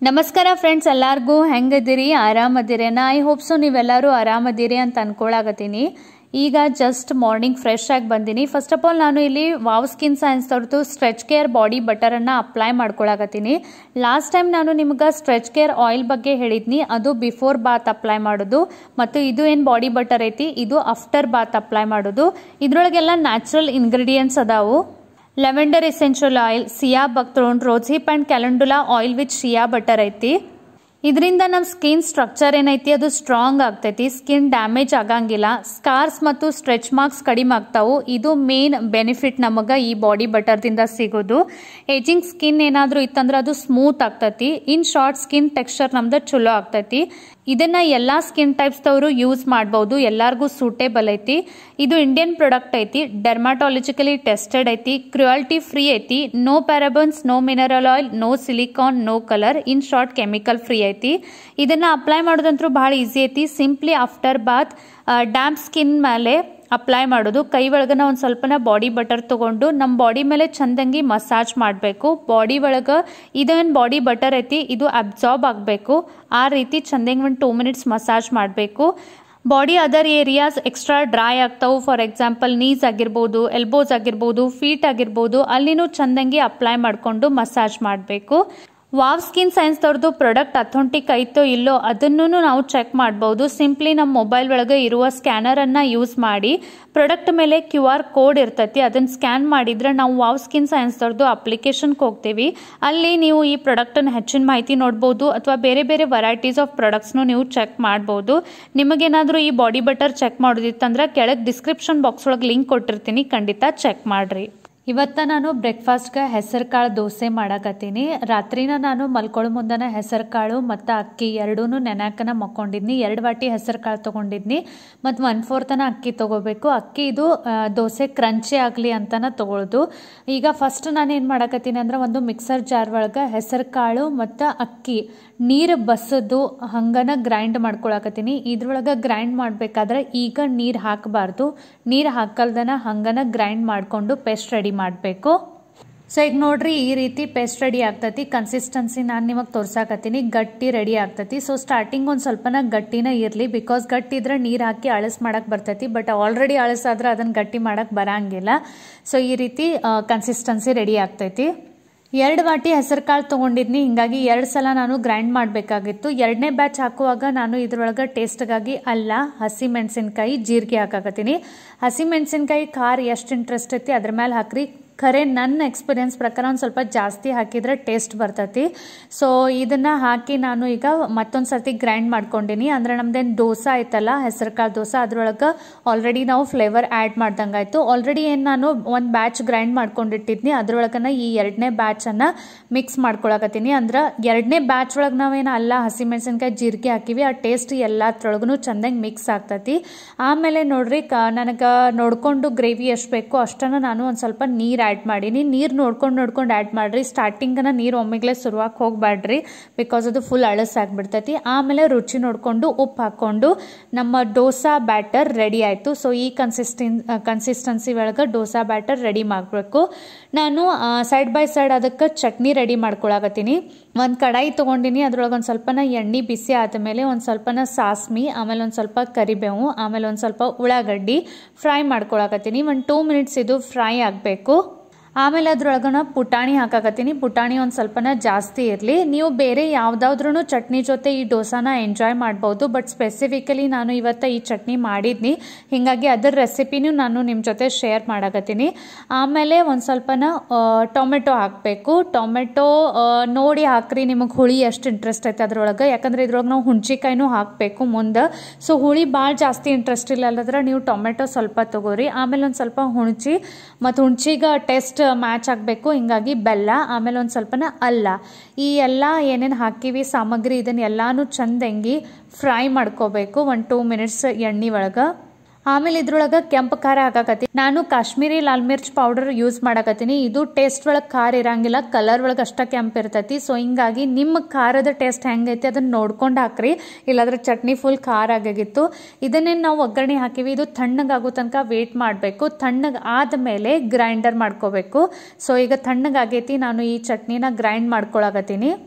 ನಮಸ್ಕಾರ ಫ್ರೆಂಡ್ಸ್ ಎಲ್ಲರಿಗೂ ಹೆಂಗದಿರಿ ಆರಾಮದಿರೇನ ಐ ಹೋಪ್ ಸೊ ನೀವೆಲ್ಲರೂ ಆರಾಮದಿರಿ ಅಂತ ಅನ್ಕೊಳಕತ್ತೀನಿ ಈಗ ಜಸ್ಟ್ ಮಾರ್ನಿಂಗ್ ಫ್ರೆಶ್ ಆಗಿ ಬಂದೀನಿ ಫಸ್ಟ್ ಆಫ್ ಆಲ್ ನಾನು ಇಲ್ಲಿ ವಾವ್ ಸ್ಕಿನ್ ಸೈನ್ಸ್ ಅವ್ರದ್ದು ಸ್ಟ್ರೆಚ್ ಕೇರ್ ಬಾಡಿ ಬಟರನ್ನು ಅಪ್ಲೈ ಮಾಡ್ಕೊಳಕತ್ತೀನಿ ಲಾಸ್ಟ್ ಟೈಮ್ ನಾನು ನಿಮ್ಗೆ ಸ್ಟ್ರೆಚ್ ಕೇರ್ ಆಯಿಲ್ ಬಗ್ಗೆ ಹೇಳಿದ್ನಿ ಅದು ಬಿಫೋರ್ ಬಾತ್ ಅಪ್ಲೈ ಮಾಡೋದು ಮತ್ತು ಇದು ಏನು ಬಾಡಿ ಬಟರ್ ಐತಿ ಇದು ಆಫ್ಟರ್ ಬಾತ್ ಅಪ್ಲೈ ಮಾಡೋದು ಇದ್ರೊಳಗೆಲ್ಲ ನ್ಯಾಚುರಲ್ ಇಂಗ್ರೀಡಿಯೆಂಟ್ಸ್ ಅದಾವು lavender essential oil sea buckthorn rosehip and calendula oil with shea butter ಐತಿ ಇದರಿಂದ ನಮ್ಮ ಸ್ಕಿನ್ ಸ್ಟ್ರಕ್ಚರ್ ಏನೈತಿ ಅದು ಸ್ಟ್ರಾಂಗ್ ಆಗ್ತೈತಿ ಸ್ಕಿನ್ ಡ್ಯಾಮೇಜ್ ಆಗಂಗಿಲ್ಲ ಸ್ಕಾರ್ಸ್ ಮತ್ತು ಸ್ಟ್ರೆಚ್ ಮಾರ್ಕ್ಸ್ ಕಡಿಮೆ ಆಗ್ತಾವು ಇದು ಮೇನ್ ಬೆನಿಫಿಟ್ ನಮಗೆ ಈ ಬಾಡಿ ಬಟರ್ದಿಂದ ಸಿಗೋದು ಏಜಿಂಗ್ ಸ್ಕಿನ್ ಏನಾದರೂ ಇತ್ತಂದ್ರೆ ಅದು ಸ್ಮೂತ್ ಆಗ್ತೈತಿ ಇನ್ ಶಾರ್ಟ್ ಸ್ಕಿನ್ ಟೆಕ್ಸ್ಚರ್ ನಮ್ದು ಚಲೋ ಆಗ್ತೈತಿ ಇದನ್ನ ಎಲ್ಲಾ ಸ್ಕಿನ್ ಟೈಪ್ಸ್ದವರು ಯೂಸ್ ಮಾಡ್ಬೋದು ಎಲ್ಲಾರ್ಗೂ ಸೂಟೇಬಲ್ ಐತಿ ಇದು ಇಂಡಿಯನ್ ಪ್ರಾಡಕ್ಟ್ ಐತಿ ಡೆರ್ಮಾಟಾಲಜಿಕಲಿ ಟೆಸ್ಟೆಡ್ ಐತಿ ಕ್ರುಯಾಲಿಟಿ ಫ್ರೀ ಐತಿ no parabens no mineral oil no silicone no colour in short chemical free ಐತಿ ಇದನ್ನ ಅಪ್ಲೈ ಮಾಡೋದಂತೂ ಬಹಳ ಈಸಿ ಐತಿ simply after bath damp skin ಮೇಲೆ ಅಪ್ಲೈ ಮಾಡೋದು ಕೈ ಒಳಗನ ಒಂದು ಸ್ವಲ್ಪನ ಬಾಡಿ ಬಟರ್ ತಗೊಂಡು ನಮ್ಮ ಬಾಡಿ ಮೇಲೆ ಚಂದಂಗಿ ಮಸಾಜ್ ಮಾಡಬೇಕು ಬಾಡಿ ಒಳಗೆ ಇದೇನು ಬಾಡಿ ಬಟರ್ ಐತಿ ಇದು ಅಬ್ಸಾರ್ಬ್ ಆಗಬೇಕು ಆ ರೀತಿ ಚಂದಂಗಿ ಒಂದು ಟೂ ಮಿನಿಟ್ಸ್ ಮಸಾಜ್ ಮಾಡಬೇಕು body other areas extra dry ಆಗ್ತಾವು ಫಾರ್ ಎಕ್ಸಾಂಪಲ್ ನೀಸ್ ಆಗಿರ್ಬೋದು ಎಲ್ಬೋಸ್ ಆಗಿರ್ಬೋದು ಫೀಟ್ ಆಗಿರ್ಬೋದು ಅಲ್ಲಿನೂ ಚಂದಂಗಿ ಅಪ್ಲೈ ಮಾಡಿಕೊಂಡು ಮಸಾಜ್ ಮಾಡಬೇಕು ವಾವ್ ಸ್ಕಿನ್ ಸೈನ್ಸ್ ಅವ್ರದ್ದು ಪ್ರಾಡಕ್ಟ್ ಅಥೆಂಟಿಕ್ ಐತೋ ಇಲ್ಲೋ ಅದನ್ನು ನಾವು ಚೆಕ್ ಮಾಡ್ಬೋದು ಸಿಂಪ್ಲಿ ನಮ್ಮ ಮೊಬೈಲ್ ಒಳಗೆ ಇರುವ ಸ್ಕ್ಯಾನರನ್ನು ಯೂಸ್ ಮಾಡಿ ಪ್ರಾಡಕ್ಟ್ ಮೇಲೆ ಕ್ಯೂ ಆರ್ ಕೋಡ್ ಇರ್ತೈತಿ ಅದನ್ನು ಸ್ಕ್ಯಾನ್ ಮಾಡಿದ್ರೆ ನಾವು ವಾವ್ ಸ್ಕಿನ್ ಸೈನ್ಸ್ ಅವ್ರದ್ದು ಅಪ್ಲಿಕೇಶನ್ಗೆ ಹೋಗ್ತೀವಿ ಅಲ್ಲಿ ನೀವು ಈ ಪ್ರಾಡಕ್ಟನ್ನು ಹೆಚ್ಚಿನ ಮಾಹಿತಿ ನೋಡ್ಬೋದು ಅಥವಾ ಬೇರೆ ಬೇರೆ ವೆರೈಟೀಸ್ ಆಫ್ ಪ್ರಾಡಕ್ಟ್ಸ್ನು ನೀವು ಚೆಕ್ ಮಾಡ್ಬೋದು ನಿಮಗೇನಾದರೂ ಈ ಬಾಡಿ ಬಟರ್ ಚೆಕ್ ಮಾಡೋದಿತ್ತಂದ್ರೆ ಕೆಳಗೆ ಡಿಸ್ಕ್ರಿಪ್ಷನ್ ಬಾಕ್ಸ್ ಒಳಗೆ ಲಿಂಕ್ ಕೊಟ್ಟಿರ್ತೀನಿ ಖಂಡಿತ ಚೆಕ್ ಮಾಡಿರಿ ಇವತ್ತ ನಾನು ಬ್ರೇಕ್ಫಾಸ್ಟ್ಗೆ ಹೆಸರು ಕಾಳು ದೋಸೆ ಮಾಡಕತ್ತೀನಿ ರಾತ್ರಿನ ನಾನು ಮಲ್ಕೊಳ್ಳೋ ಮುಂದನ ಹೆಸರು ಕಾಳು ಮತ್ತು ಅಕ್ಕಿ ಎರಡೂ ನೆನಕನ ಮಕ್ಕೊಂಡಿದ್ನಿ ಎರಡು ವಾಟಿ ಹೆಸರು ಕಾಳು ತೊಗೊಂಡಿದ್ನಿ ಮತ್ತು ಒನ್ ಫೋರ್ತನ ಅಕ್ಕಿ ತೊಗೋಬೇಕು ಅಕ್ಕಿ ಇದು ದೋಸೆ ಕ್ರಂಚಿ ಆಗಲಿ ಅಂತನ ತೊಗೊಳ್ದು ಈಗ ಫಸ್ಟ್ ನಾನು ಏನು ಮಾಡಕತ್ತೀನಿ ಅಂದ್ರೆ ಒಂದು ಮಿಕ್ಸರ್ ಜಾರ್ ಒಳಗೆ ಹೆಸರು ಕಾಳು ಮತ್ತು ಅಕ್ಕಿ ನೀರು ಬಸದು ಹಂಗನ ಗ್ರೈಂಡ್ ಮಾಡ್ಕೊಳಕತ್ತೀನಿ ಇದ್ರೊಳಗೆ ಗ್ರೈಂಡ್ ಮಾಡಬೇಕಾದ್ರೆ ಈಗ ನೀರು ಹಾಕಬಾರ್ದು ನೀರು ಹಾಕಲ್ದನ ಹಂಗನ ಗ್ರೈಂಡ್ ಮಾಡಿಕೊಂಡು ಪೇಸ್ಟ್ ರೆಡಿ ಮಾಡಬೇಕು ಸೊ ಈಗ ನೋಡ್ರಿ ಈ ರೀತಿ ಪೇಸ್ಟ್ ರೆಡಿ ಆಗ್ತತಿ ಕನ್ಸಿಸ್ಟೆನ್ಸಿ ನಾನು ನಿಮಗೆ ತೋರ್ಸಾಕತ್ತೀನಿ ಗಟ್ಟಿ ರೆಡಿ ಆಗ್ತತಿ ಸೊ ಸ್ಟಾರ್ಟಿಂಗ್ ಒಂದು ಸ್ವಲ್ಪನ ಗಟ್ಟಿನ ಇರಲಿ ಬಿಕಾಸ್ ಗಟ್ಟಿ ಇದ್ರೆ ನೀರು ಹಾಕಿ ಅಳಸ್ ಮಾಡಕ್ಕೆ ಬರ್ತೈತಿ ಬಟ್ ಆಲ್ರೆಡಿ ಅಳಸಾದ್ರೆ ಅದನ್ನು ಗಟ್ಟಿ ಮಾಡಕ್ಕೆ ಬರಂಗಿಲ್ಲ ಸೊ ಈ ರೀತಿ ಕನ್ಸಿಸ್ಟೆನ್ಸಿ ರೆಡಿ ಆಗ್ತೈತಿ ಎರಡು ವಾಟಿ ಹೆಸರು ಕಾಳು ತೊಗೊಂಡಿದ್ನಿ ಹಿಂಗಾಗಿ ಎರಡು ಸಲ ನಾನು ಗ್ರೈಂಡ್ ಮಾಡಬೇಕಾಗಿತ್ತು ಎರಡನೇ ಬ್ಯಾಚ್ ಹಾಕುವಾಗ ನಾನು ಇದ್ರೊಳಗೆ ಟೇಸ್ಟ್ಗಾಗಿ ಅಲ್ಲ ಹಸಿ ಮೆಣಸಿನ್ಕಾಯಿ ಜೀರಿಗೆ ಹಾಕಾಕತ್ತೀನಿ ಹಸಿ ಮೆಣಸಿನ್ಕಾಯಿ ಖಾರ ಎಷ್ಟು ಇಂಟ್ರೆಸ್ಟ್ ಐತಿ ಅದ್ರ ಮೇಲೆ ಹಾಕ್ರಿ ಖರೆ ನನ್ನ ಎಕ್ಸ್ಪೀರಿಯನ್ಸ್ ಪ್ರಕಾರ ಒಂದು ಸ್ವಲ್ಪ ಜಾಸ್ತಿ ಹಾಕಿದ್ರೆ ಟೇಸ್ಟ್ ಬರ್ತೈತಿ ಸೊ ಇದನ್ನು ಹಾಕಿ ನಾನು ಈಗ ಮತ್ತೊಂದು ಸರ್ತಿ ಗ್ರೈಂಡ್ ಮಾಡ್ಕೊಂಡಿನಿ ಅಂದ್ರೆ ನಮ್ದೇನು ದೋಸೆ ಐತಲ್ಲ ಹೆಸರು ಕಾಳು ದೋಸೆ ಅದ್ರೊಳಗೆ ಆಲ್ರೆಡಿ ನಾವು ಫ್ಲೇವರ್ ಆ್ಯಡ್ ಮಾಡ್ದಂಗೆ ಆಯಿತು ಆಲ್ರೆಡಿ ಏನು ನಾನು ಒಂದು ಬ್ಯಾಚ್ ಗ್ರೈಂಡ್ ಮಾಡ್ಕೊಂಡಿಟ್ಟಿದ್ನಿ ಅದ್ರೊಳಗನ ಈ ಎರಡನೇ ಬ್ಯಾಚನ್ನು ಮಿಕ್ಸ್ ಮಾಡ್ಕೊಳಕತ್ತೀನಿ ಅಂದ್ರೆ ಎರಡನೇ ಬ್ಯಾಚ್ ಒಳಗೆ ನಾವೇನು ಅಲ್ಲ ಹಸಿಮೆಣಸಿನ್ಕಾಯಿ ಜೀರಿಗೆ ಹಾಕಿವಿ ಆ ಟೇಸ್ಟ್ ಎಲ್ಲತ್ರೊಳಗೂ ಚಂದಂಗೆ ಮಿಕ್ಸ್ ಆಗ್ತೈತಿ ಆಮೇಲೆ ನೋಡ್ರಿ ಕ ನನಗೆ ನೋಡ್ಕೊಂಡು ಗ್ರೇವಿ ಎಷ್ಟು ಬೇಕೋ ಅಷ್ಟನ್ನು ನಾನು ಒಂದು ಸ್ವಲ್ಪ ನೀರು ಆ್ಯಡ್ ಮಾಡೀನಿ ನೀರು ನೋಡ್ಕೊಂಡು ನೋಡ್ಕೊಂಡು ಆ್ಯಡ್ ಮಾಡಿರಿ ಸ್ಟಾರ್ಟಿಂಗನ ನೀರು ಒಮ್ಮೆಗ್ಲೆ ಶುರುವಾಗಿ ಹೋಗಬೇಡ್ರಿ ಬಿಕಾಸ್ ಅದು ಫುಲ್ ಅಳಸಾಗ್ಬಿಡ್ತೈತಿ ಆಮೇಲೆ ರುಚಿ ನೋಡಿಕೊಂಡು ಉಪ್ಪು ಹಾಕ್ಕೊಂಡು ನಮ್ಮ ಡೋಸಾ ಬ್ಯಾಟರ್ ರೆಡಿ ಆಯಿತು ಸೊ ಈ ಕನ್ಸಿಸ್ಟೆನ್ ಕನ್ಸಿಸ್ಟೆನ್ಸಿ ಒಳಗೆ ಡೋಸಾ ಬ್ಯಾಟರ್ ರೆಡಿ ಮಾಡಬೇಕು ನಾನು ಸೈಡ್ ಬೈ ಸೈಡ್ ಅದಕ್ಕೆ ಚಟ್ನಿ ರೆಡಿ ಮಾಡ್ಕೊಳಕತ್ತೀನಿ ಒಂದು ಕಡಾಯಿ ತೊಗೊಂಡಿನಿ ಅದ್ರೊಳಗೆ ಒಂದು ಸ್ವಲ್ಪನ ಎಣ್ಣೆ ಬಿಸಿ ಆದಮೇಲೆ ಒಂದು ಸ್ವಲ್ಪನ ಸಾಸ್ಮಿ ಆಮೇಲೆ ಒಂದು ಸ್ವಲ್ಪ ಕರಿಬೇವು ಆಮೇಲೆ ಒಂದು ಸ್ವಲ್ಪ ಉಳ್ಳಾಗಡ್ಡಿ ಫ್ರೈ ಮಾಡ್ಕೊಳಕತ್ತೀನಿ ಒಂದು ಟೂ ಮಿನಿಟ್ಸ್ ಇದು ಫ್ರೈ ಆಗಬೇಕು ಆಮೇಲೆ ಅದ್ರೊಳಗನ ಪುಟಾಣಿ ಹಾಕಾಕತ್ತೀನಿ ಪುಟಾಣಿ ಒಂದು ಸ್ವಲ್ಪನ ಜಾಸ್ತಿ ಇರಲಿ ನೀವು ಬೇರೆ ಯಾವುದಾದ್ರೂ ಚಟ್ನಿ ಜೊತೆ ಈ ಡೋಸಾನ ಎಂಜಾಯ್ ಮಾಡ್ಬೋದು ಬಟ್ ಸ್ಪೆಸಿಫಿಕಲಿ ನಾನು ಇವತ್ತು ಈ ಚಟ್ನಿ ಮಾಡಿದ್ನಿ ಹೀಗಾಗಿ ಅದರ ರೆಸಿಪಿನೂ ನಾನು ನಿಮ್ಮ ಜೊತೆ ಶೇರ್ ಮಾಡಕತ್ತೀನಿ ಆಮೇಲೆ ಒಂದು ಸ್ವಲ್ಪನ ಟೊಮೆಟೊ ಹಾಕಬೇಕು ಟೊಮೆಟೊ ನೋಡಿ ಹಾಕ್ರಿ ನಿಮಗೆ ಹುಳಿ ಎಷ್ಟು ಇಂಟ್ರೆಸ್ಟ್ ಐತೆ ಅದ್ರೊಳಗೆ ಯಾಕಂದ್ರೆ ಇದ್ರೊಳಗೆ ನಾವು ಹುಣ್ಚಿಕಾಯಿನೂ ಹಾಕಬೇಕು ಮುಂದೆ ಸೊ ಹುಳಿ ಭಾಳ ಜಾಸ್ತಿ ಇಂಟ್ರೆಸ್ಟ್ ಇಲ್ಲ ಅಲ್ಲದ್ರೆ ನೀವು ಟೊಮೆಟೊ ಸ್ವಲ್ಪ ತಗೋರಿ ಆಮೇಲೆ ಒಂದು ಸ್ವಲ್ಪ ಹುಣಚಿ ಮತ್ತು ಹುಣ್ಚಿಗೆ ಟೇಸ್ಟ್ ಮ್ಯಾಚ್ ಆಗಬೇಕು ಹಿಂಗಾಗಿ ಬೆಲ್ಲ ಆಮೇಲೆ ಒಂದು ಸ್ವಲ್ಪನ ಅಲ್ಲ ಈ ಎಲ್ಲ ಏನೇನು ಹಾಕಿವಿ ಸಾಮಗ್ರಿ ಇದನ್ನ ಎಲ್ಲಾನು ಚಂದಂಗಿ ಫ್ರೈ ಮಾಡ್ಕೋಬೇಕು ಒಂದು ಟೂ ಮಿನಿಟ್ಸ್ ಎಣ್ಣೆ ಒಳಗೆ ಆಮೇಲೆ ಇದ್ರೊಳಗೆ ಕೆಂಪು ಖಾರ ಹಾಕಾಕತ್ತೀನಿ ನಾನು ಕಾಶ್ಮೀರಿ ಲಾಲ್ ಮಿರ್ಚ್ ಪೌಡರ್ ಯೂಸ್ ಮಾಡಕತ್ತೀನಿ ಇದು ಟೇಸ್ಟ್ ಒಳಗೆ ಖಾರ ಇರಂಗಿಲ್ಲ ಕಲರ್ ಒಳಗೆ ಅಷ್ಟ ಕೆಂಪು ಇರ್ತೈತಿ ಸೊ ಹಿಂಗಾಗಿ ನಿಮ್ಮ ಖಾರದ ಟೇಸ್ಟ್ ಹೆಂಗೈತಿ ಅದನ್ನ ನೋಡ್ಕೊಂಡು ಹಾಕ್ರಿ ಇಲ್ಲಾಂದ್ರೆ ಚಟ್ನಿ ಫುಲ್ ಖಾರ ಆಗಾಗಿತ್ತು ಇದನ್ನೇನು ನಾವು ಒಗ್ಗರಣೆ ಹಾಕಿವಿ ಇದು ತಣ್ಣಗಾಗೋ ತನಕ ವೇಟ್ ಮಾಡಬೇಕು ತಣ್ಣಗೆ ಆದಮೇಲೆ ಗ್ರೈಂಡರ್ ಮಾಡ್ಕೋಬೇಕು ಸೊ ಈಗ ತಣ್ಣಗಾಗೈತಿ ನಾನು ಈ ಚಟ್ನಿನ ಗ್ರೈಂಡ್ ಮಾಡ್ಕೊಳಕತ್ತೀನಿ